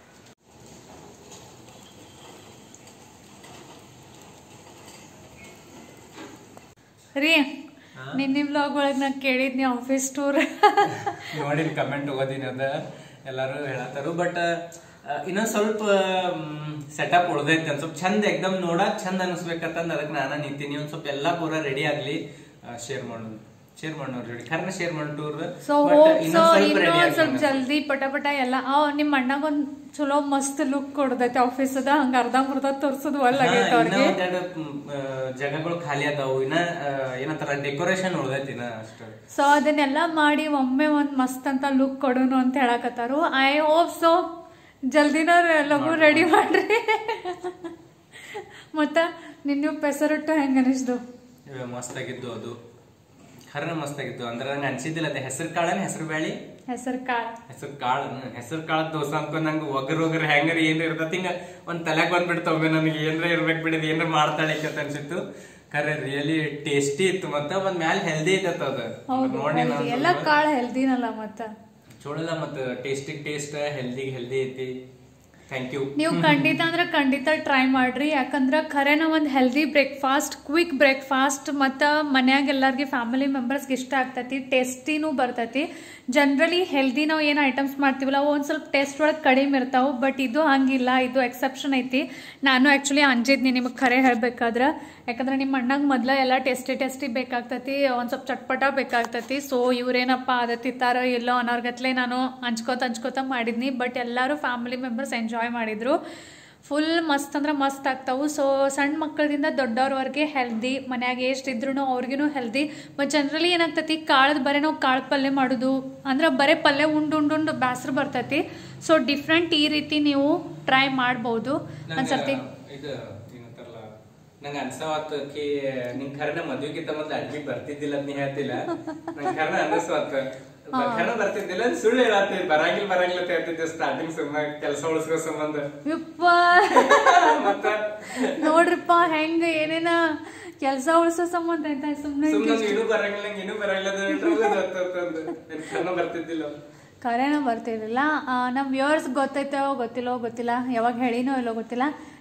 ರೀ ನಿನ್ನೆ ಬ್ಲಾಗ್ ಒಳಗೆ ನಾನು ಕೇಳಿದ್ನಿ ಆಫೀಸ್ ಟೂರ್ ನೋಡಿನ ಕಮೆಂಟ್ ಓದಿನ ಅದ ಎಲ್ಲಾರು ಹೇಳತ್ತಾರು ಬಟ್ ಇನ್ನೊಂದ್ ಸ್ವಲ್ಪ ಸೆಟಪ್ ಉಳ್ದೈತಿ ಒಂದ್ ಸ್ವಲ್ಪ ಚಂದ ಎಕ್ದಮ್ ನೋಡಕ್ ಚಂದ ಅನಿಸ್ಬೇಕಂತಂದ್ ಅದಕ್ಕೆ ನಾನ ನಿಂತೀನಿ ಒಂದ್ ಸ್ವಲ್ಪ ಎಲ್ಲಾ ಪೂರ ರೆಡಿ ಆಗ್ಲಿ ಶೇರ್ ಮಾಡೋದು ಶೇರ್ ಮಾಡೋರ್ ಜೋಡಿ ಖರ್ನ ಶೇರ್ ಮಾಡೋ ಟೂರ್ ಸೊ ಹೋಪ್ ಸೊ ಇನ್ನೂ ಒಂದ್ ಸ್ವಲ್ಪ ಜಲ್ದಿ ಪಟ ಪಟ ಎಲ್ಲ ಆ ನಿಮ್ಮ ಅಣ್ಣಗ ಒಂದ್ ಚಲೋ ಮಸ್ತ್ ಲುಕ್ ಕೊಡ್ದೈತಿ ಆಫೀಸ್ ಅದ ಹಂಗ ಅರ್ಧ ಮುರ್ಧ ತೋರ್ಸೋದು ಒಳ್ಳೆ ಆಗೈತೆ ಅವ್ರಿಗೆ ಒಂದೆರಡು ಜಾಗಗಳು ಖಾಲಿ ಅದಾವು ಇನ್ನ ಆ, ಏನಂತಾರ ಡೆಕೋರೇಷನ್ ಉಳ್ದೈತಿ ಇನ್ನ ಅಷ್ಟ ಸೊ ಅದನ್ನೆಲ್ಲ ಮಾಡಿ ಒಮ್ಮೆ ಒಂದ್ ಮಸ್ತ್ ಅಂತ ಲುಕ್ ಕೊಡೋನು ಅಂತ ಹೇಳಕತ್ತಾರು ಐ ಹೋಪ್ ಸೊ ಜಲ್ದಿನ ಲಘು ರೆಡಿ ಮಾಡ್ರಿ ಮತ್ತ ನಿನ್ನ ಪೆಸರಟ್ಟು ಹೆಂಗ ಅನಿಸ್ದು ಮಸ್ತ್ ಆಗಿದ್ದು ಅದು ಖರ್ನ ಮಸ್ತ್ ಆಗಿದ್ದು ಅಂದ್ರೆ ನಂಗೆ ಅನ್ಸಿದ್ದಿಲ್ಲ ಅದೇ ಹೆಸರು ಕಾಳನ್ ಹೆಸರು ಬ್ಯಾಳಿ ಹೆಸರು ಕಾಳು ಹೆಸರು ಕಾಳನ ಹೆಸರು ಕಾಳ ದೋಸೆ ಅನ್ಕೊಂಡ್ ನಂಗೆ ಒಗರ್ ಒಗರ್ ಹೆಂಗರ ಏನ್ರ ಇರ್ತತಿ ಹಿಂಗ ಒಂದ್ ತಲೆಗ್ ಬಂದ್ಬಿಡ್ತಾವ ನನಗೆ ಏನ್ರ ಇರ್ಬೇಕು ಬಿಡಿದ್ ಏನ್ರ ಮಾಡ್ತಾಳೆ ಅಂತ ಅನ್ಸಿತ್ತು ಖರೆ ರಿಯಲಿ ಟೇಸ್ಟಿ ಇತ್ತು ಮತ್ತ ಒಂದ್ ಮ್ಯಾಲ ಹೆಲ್ದಿ ಐತತ್ತ ಅದ ಹೌದು ನೋಡಿ healthy. ಎಲ್ಲ ಕಾಳು ಹೆಲ್ದಿನಲ್ಲ ಮತ್ತ ಚೋಳಲ್ಲ ಮತ್ತ ಟೇಸ್ಟಿಗ್ ಟೇಸ್ಟ್ ಹೆಲ್ದಿ ಹೆಲ್ದಿ ಐತಿ ಥ್ಯಾಂಕ್ ಯು ನೀವು ಖಂಡಿತ ಅಂದ್ರೆ ಖಂಡಿತ ಟ್ರೈ ಮಾಡ್ರಿ ಯಾಕಂದ್ರೆ ಖರೇನ ಒಂದು ಹೆಲ್ದಿ ಬ್ರೇಕ್ಫಾಸ್ಟ್ ಕ್ವಿಕ್ ಬ್ರೇಕ್ಫಾಸ್ಟ್ ಮತ್ತು ಮನ್ಯಾಗ ಎಲ್ಲರಿಗೆ ಫ್ಯಾಮಿಲಿ ಮೆಂಬರ್ಸ್ಗೆ ಇಷ್ಟ ಆಗ್ತೈತಿ ಟೇಸ್ಟಿನೂ ಬರ್ತೈತಿ ಜನರಲಿ ಹೆಲ್ದಿ ನಾವು ಏನು ಐಟಮ್ಸ್ ಮಾಡ್ತೀವಲ್ಲ ಅವು ಒಂದು ಸ್ವಲ್ಪ ಟೇಸ್ಟ್ ಒಳಗೆ ಕಡಿಮೆ ಇರ್ತಾವೆ ಬಟ್ ಇದು ಹಂಗಿಲ್ಲ ಇದು ಎಕ್ಸೆಪ್ಷನ್ ಐತಿ ನಾನು ಆ್ಯಕ್ಚುಲಿ ಅಂಜಿದ್ನಿ ನಿಮಗೆ ಖರೆ ಹೇಳ್ಬೇಕಾದ್ರೆ ಯಾಕಂದ್ರೆ ನಿಮ್ಮ ಅಣ್ಣಗೆ ಮೊದಲ ಎಲ್ಲ ಟೇಸ್ಟಿ ಟೇಸ್ಟಿ ಬೇಕಾಗ್ತೈತಿ ಒಂದು ಸ್ವಲ್ಪ ಚಟ್ಪಟ ಬೇಕಾಗ್ತೈತಿ ಸೊ ಇವ್ರೇನಪ್ಪ ಅದತ್ತಿತ್ತಾರೋ ಎಲ್ಲೋ ಅನ್ನೋರ್ಗತ್ಲೆ ನಾನು ಹಂಚ್ಕೋತ ಹಂಚ್ಕೋತ ಮಾಡಿದ್ನಿ ಬಟ್ ಎಲ್ಲರೂ ಫ್ಯಾಮಿಲಿ ಮೆಂಬರ್ಸ್ ಎಂಜಾಯ್ ಮಾಡಿದ್ರು ಫುಲ್ ಮಸ್ತ್ ಅಂದ್ರೆ ಮಸ್ತ್ ಆಗ್ತಾವು ಸೊ ಸಣ್ಣ ಮಕ್ಕಳಿಂದ ದೊಡ್ಡವ್ರವರೆಗೆ ಹೆಲ್ದಿ ಮನ್ಯಾಗ ಎಷ್ಟು ಇದ್ರೂ ಅವ್ರಿಗೂ ಹೆಲ್ದಿ ಬಟ್ ಜನರಲಿ ಏನಾಗ್ತೈತಿ ಕಾಳದ ಬರೀ ನಾವು ಕಾಳು ಪಲ್ಯ ಮಾಡೋದು ಅಂದ್ರೆ ಬರೀ ಪಲ್ಯ ಉಂಡು ಉಂಡು ಉಂಡು ಬ್ಯಾಸ್ರ ಬರ್ತೈತಿ ಸೊ ಡಿಫ್ರೆಂಟ್ ಈ ರೀತಿ ನೀವು ಟ್ರೈ ಮಾಡ್ಬೋದು ಒಂದ್ಸರ್ತಿ ಇದು ಏನಂತಾರಲ್ಲ ನಂಗೆ ಅನ್ಸವತ್ತು ಕಿ ನಿಂಗ್ ಖರನ ಮದ್ವಿಗಿಂತ ಮೊದ್ಲು ಅಡ್ಗಿ ಬರ್ತಿದ್ದಿಲ್ಲ ಅಂತ ನೀ ಹೇಳ್ತಿಲ್ಲ ನಂಗೆ ಖರನ ಅನಿಸ್ವತ್ತ ಖರನ ಬರ್ತಿದ್ದಿಲ್ಲ ಅಂತ ಸುಳ್ಳು ಹೇಳತ್ತಿ ಬರಂಗಿಲ್ಲ ಬರಂಗಿಲ್ಲ ಅಂತ ಹೇಳ್ತಿದ್ದೆ ಸ್ಟಾರ್ಟಿಂಗ್ ಸುಮ್ಮ ಕೆಲಸ ಉಳಿಸ್ಕೋ ಸಂಬಂಧ ಯಪ್ಪ ಮತ್ತ ನೋಡ್ರಿಪ್ಪ ಹೆಂಗ ಏನೇನ ಕೆಲಸ ಉಳಿಸೋ ಸಂಬಂಧ ಆಯ್ತಾ ಸುಮ್ಮನೆ ಸುಮ್ಮನೆ ನಂಗೆ ಇನ್ನೂ ಬರಂಗಿಲ್ಲ ನಂಗೆ ಇನ್ನೂ ಬರಂಗಿಲ್ಲ ಅಂತ ಹೇಳ್ಬಿಟ್ರೆ ಹೋಗೋದು ಹೊತ್ತು ಹೊತ್ತು ಅಂತ. ನನ್ ಖರನ ಬರ್ತಿದ್ದಿಲ್ಲ ಕರೆನ ಬರ್ತಿರ್ಲಿಲ್ಲ ನಮ್ಮ ವ್ಯೂವರ್ಸ್ ಗೊತ್ತೈತೋ ಗೊತ್ತಿಲ್ಲೋ ಗೊತ್ತಿಲ್ಲ ಯಾವಾಗ ಹೇಳಿನೋ ಇಲ್ಲೋ ಗೊತ್ತಿಲ್ಲ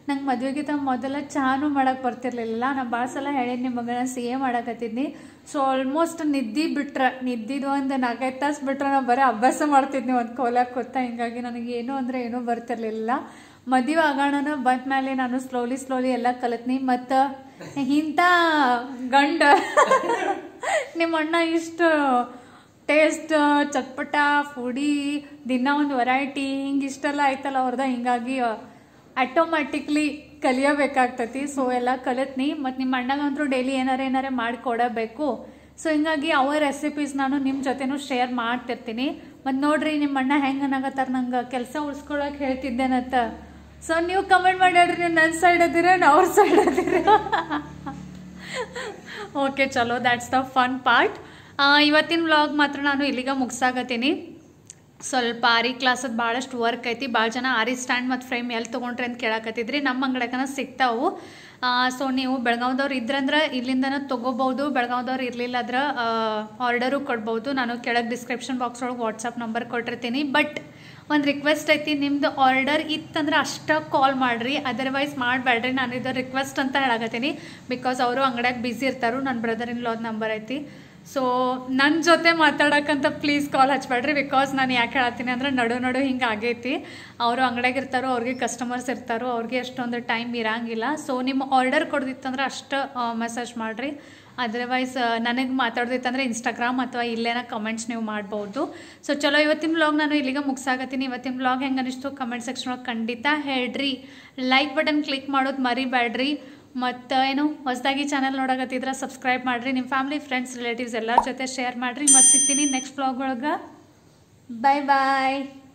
ನಂಗೆ ಮದುವೆಗಿಂತ ಮೊದಲ ಚಹಾನು ಮಾಡಕ್ಕೆ ಬರ್ತಿರ್ಲಿಲ್ಲ ನಾನು ಭಾಳ ಸಲ ಹೇಳೀನಿ ನಿಮಗೆ ನಾನು ಸಿ ಎ ಮಾಡಕತ್ತಿದ್ನಿ ಸೊ ಆಲ್ಮೋಸ್ಟ್ ನಿದ್ದೆ ಬಿಟ್ರೆ ನಿದ್ದಿದ್ದು ಒಂದು ನಾಲ್ಕೈದು ತಾಸು ಬಿಟ್ರೆ ನಾವು ಬರೀ ಅಭ್ಯಾಸ ಮಾಡ್ತಿದ್ನಿ ಒಂದು ಕೋಲಾಗ ಕೂತ ಹಿಂಗಾಗಿ ನನಗೆ ಏನು ಅಂದರೆ ಏನೂ ಬರ್ತಿರ್ಲಿಲ್ಲ ಮದುವೆ ಆಗೋಣ ಬಂದ ಮೇಲೆ ನಾನು ಸ್ಲೋಲಿ ಸ್ಲೋಲಿ ಎಲ್ಲ ಕಲಿತ್ನಿ ಮತ್ತು ಇಂಥ ಗಂಡ ನಿಮ್ಮ ಅಣ್ಣ ಇಷ್ಟು ಟೇಸ್ಟ್ ಚಟ್ಪಟ ಫುಡಿ ದಿನ ಒಂದು ವೆರೈಟಿ ಹಿಂಗೆ ಇಷ್ಟೆಲ್ಲ ಆಯ್ತಲ್ಲ ಅವ್ರದ ಹಿಂಗಾಗಿ ಆಟೋಮ್ಯಾಟಿಕ್ಲಿ ಕಲಿಯಬೇಕಾಗ್ತತಿ ಸೊ ಎಲ್ಲ ಕಲಿತ್ನಿ ಮತ್ತು ನಿಮ್ಮ ಅಣ್ಣಗಂತೂ ಡೈಲಿ ಏನಾರ ಏನಾರ ಮಾಡಿ ಕೊಡಬೇಕು ಸೊ ಹಿಂಗಾಗಿ ಅವ ರೆಸಿಪೀಸ್ ನಾನು ನಿಮ್ಮ ಜೊತೆನೂ ಶೇರ್ ಮಾಡ್ತಿರ್ತೀನಿ ಮತ್ತು ನೋಡ್ರಿ ನಿಮ್ಮ ಅಣ್ಣ ಹೆಂಗೆ ಅನ್ನಕತ್ತಾರ ನಂಗೆ ಕೆಲಸ ಉಳಿಸ್ಕೊಳಕ್ಕೆ ಹೇಳ್ತಿದ್ದೇನಂತ ಸೊ ನೀವು ಕಮೆಂಟ್ ಮಾಡಿ ಹೇಳ್ರಿ ನೀವು ನನ್ನ ಸೈಡ್ ಅದಿರ ಅವ್ರ ಸೈಡ್ ಅದಿರ ಓಕೆ ಚಲೋ ದ್ಯಾಟ್ಸ್ ದ ಫನ್ ಪಾರ್ಟ್ ಇವತ್ತಿನ ವ್ಲಾಗ್ ಮಾತ್ರ ನಾನು ಇಲ್ಲಿಗೆ ಮುಗಿಸಾಕತ್ತೀನಿ ಸ್ವಲ್ಪ ಆರಿ ಕ್ಲಾಸದ ಭಾಳಷ್ಟು ವರ್ಕ್ ಐತಿ ಭಾಳ ಜನ ಆರಿ ಸ್ಟ್ಯಾಂಡ್ ಮತ್ತು ಫ್ರೇಮ್ ಎಲ್ಲಿ ತೊಗೊಂಡ್ರಿ ಅಂತ ಕೇಳಕತ್ತಿದ್ರಿ ನಮ್ಮ ಅಂಗಡಿಯಾಗನ ಸಿಗ್ತಾವು ಸೊ ನೀವು ಬೆಳಗಾವ್ದವ್ರು ಇದ್ರಂದ್ರೆ ಇಲ್ಲಿಂದನ ತೊಗೋಬೋದು ಬೆಳಗಾವ್ದವ್ರು ಇರಲಿಲ್ಲ ಅಂದ್ರೆ ಆರ್ಡರು ಕೊಡ್ಬೋದು ನಾನು ಕೆಳಗೆ ಡಿಸ್ಕ್ರಿಪ್ಷನ್ ಬಾಕ್ಸ್ ಒಳಗೆ ವಾಟ್ಸಪ್ ನಂಬರ್ ಕೊಟ್ಟಿರ್ತೀನಿ ಬಟ್ ಒಂದು ರಿಕ್ವೆಸ್ಟ್ ಐತಿ ನಿಮ್ದು ಆರ್ಡರ್ ಇತ್ತಂದ್ರೆ ಅಷ್ಟ ಕಾಲ್ ಮಾಡಿರಿ ಅದರ್ವೈಸ್ ಮಾಡಬೇಡ್ರಿ ನಾನು ಇದು ರಿಕ್ವೆಸ್ಟ್ ಅಂತ ಹೇಳಕತ್ತೀನಿ ಬಿಕಾಸ್ ಅವರು ಅಂಗಡಿಯಾಗ ಬ್ಯುಸಿ ಇರ್ತಾರು ನನ್ನ ಬ್ರದರ್ ಇನ್ ಲಾದ್ ನಂಬರ್ ಐತಿ ಸೊ ನನ್ನ ಜೊತೆ ಮಾತಾಡೋಕ್ಕಂತ ಪ್ಲೀಸ್ ಕಾಲ್ ಹಚ್ಬೇಡ್ರಿ ಬಿಕಾಸ್ ನಾನು ಯಾಕೆ ಹೇಳತ್ತೀನಿ ಅಂದ್ರೆ ನಡು ನಡು ಹಿಂಗೆ ಆಗೈತಿ ಅವರು ಅಂಗಡಿಯಾಗ ಇರ್ತಾರೋ ಅವ್ರಿಗೆ ಕಸ್ಟಮರ್ಸ್ ಇರ್ತಾರೋ ಅವ್ರಿಗೆ ಅಷ್ಟೊಂದು ಟೈಮ್ ಇರಂಗಿಲ್ಲ ಸೊ ನಿಮ್ಮ ಆರ್ಡರ್ ಕೊಡ್ದಿತ್ತಂದ್ರೆ ಅಷ್ಟು ಮೆಸೇಜ್ ಮಾಡಿರಿ ಅದರ್ವೈಸ್ ನನಗೆ ಮಾತಾಡ್ದಿತ್ತಂದ್ರೆ ಇನ್ಸ್ಟಾಗ್ರಾಮ್ ಅಥವಾ ಇಲ್ಲೇನ ಕಮೆಂಟ್ಸ್ ನೀವು ಮಾಡ್ಬೋದು ಸೊ ಚಲೋ ಇವತ್ತಿನ ವ್ಲಾಗ್ ನಾನು ಇಲ್ಲಿಗೆ ಮುಗ್ಸಾಕತ್ತೀನಿ ಇವತ್ತಿನ ವ್ಲಾಗ್ ಹೆಂಗೆ ಅನಿಸ್ತು ಕಮೆಂಟ್ ಸೆಕ್ಷನ್ ಒಳಗೆ ಖಂಡಿತ ಹೇಳ್ರಿ ಲೈಕ್ ಬಟನ್ ಕ್ಲಿಕ್ ಮಾಡೋದು ಮರಿಬೇಡ್ರಿ ಮತ್ತು ಏನು ಹೊಸದಾಗಿ ಚಾನಲ್ ನೋಡಕತ್ತಿದ್ರೆ ಸಬ್ಸ್ಕ್ರೈಬ್ ಮಾಡಿರಿ ನಿಮ್ಮ ಫ್ಯಾಮಿಲಿ ಫ್ರೆಂಡ್ಸ್ ರಿಲೇಟಿವ್ಸ್ ಎಲ್ಲರ ಜೊತೆ ಶೇರ್ ಮಾಡಿರಿ ಮತ್ತು ಸಿಗ್ತೀನಿ ನೆಕ್ಸ್ಟ್ ವ್ಲಾಗ್ ಒಳಗೆ ಬಾಯ್ ಬಾಯ್